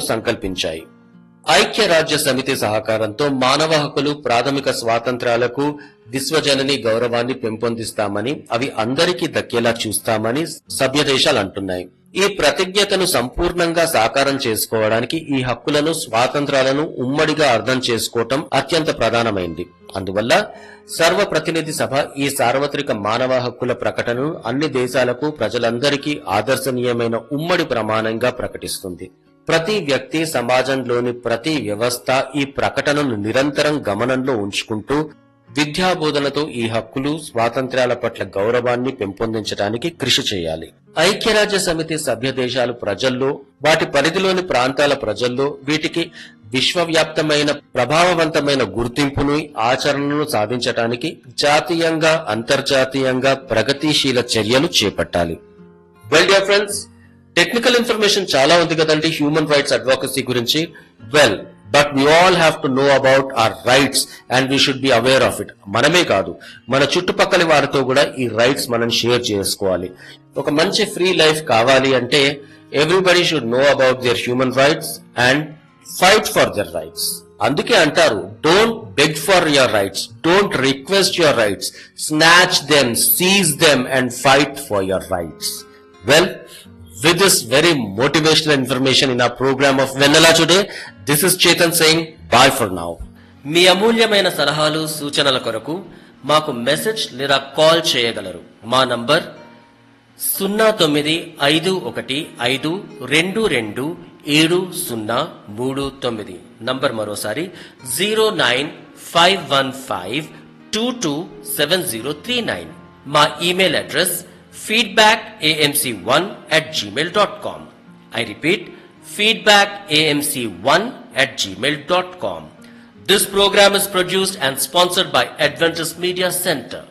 సంకల్పించాయి ఐక్యరాజ్య సమితి సహకారంతో మానవ హక్కులు ప్రాథమిక స్వాతంత్రాలకు విశ్వజనని గౌరవాన్ని పెంపొందిస్తామని అవి అందరికీ దక్కేలా చూస్తామని సభ్య దేశాలు అంటున్నాయి ఈ ప్రతిజ్ఞతను సంపూర్ణంగా సాకారం చేసుకోవడానికి ఈ హక్కులను స్వాతంత్రాలను ఉమ్మడిగా అర్థం చేసుకోవటం అత్యంత ప్రధానమైంది అందువల్ల సర్వ ప్రతినిధి సభ ఈ సార్వత్రిక మానవ హక్కుల ప్రకటనను అన్ని దేశాలకు ప్రజలందరికీ ఆదర్శనీయమైన ఉమ్మడి ప్రమాణంగా ప్రకటిస్తుంది ప్రతి వ్యక్తి సమాజంలోని ప్రతి వ్యవస్థ ఈ ప్రకటనను నిరంతరం గమనంలో ఉంచుకుంటూ విద్యాబోధనతో ఈ హక్కులు స్వాతంత్ర్యాల పట్ల గౌరవాన్ని పెంపొందించడానికి కృషి చేయాలి ఐక్యరాజ్య సమితి సభ్య దేశాలు ప్రజల్లో వాటి పరిధిలోని ప్రాంతాల ప్రజల్లో వీటికి విశ్వవ్యాప్తమైన ప్రభావవంతమైన గుర్తింపును ఆచరణను సాధించడానికి జాతీయంగా అంతర్జాతీయంగా ప్రగతిశీల చర్యలు చేపట్టాలి well dear friends technical information చాలా ఉంది కదండి హ్యూమన్ రైట్స్ అడ్వకసీ గురించి well but we all have to know about our rights and we should be aware of it మనమే కాదు మన చుట్టుపక్కల వారితో కూడా ఈ రైట్స్ మనం షేర్ చేసుకోవాలి ఒక మంచి ఫ్రీ లైఫ్ కావాలి అంటే everybody should know about their human rights and fight for their rights అందుకే అంటారు don't beg for your rights don't request your rights snatch them seize them and fight for your rights well with this very motivational information in our program of Vanilla today, this is Chetan saying bye for now. మీ అమూల్యమైన సలహాలు సూచనల కొరకు మాకు message లేదా call చేయగలరు మా number సున్నా తొమ్మిది ఐదు ఒకటి ఐదు రెండు రెండు ఏడు సున్నా మూడు తొమ్మిది నంబర్ మరోసారి zero nine five one five two two seven zero three nine మా email address feedback AMC one at gmail dot com I repeat feedback AMC one at gmail.com. This program is produced and sponsored by Adventist Media Center.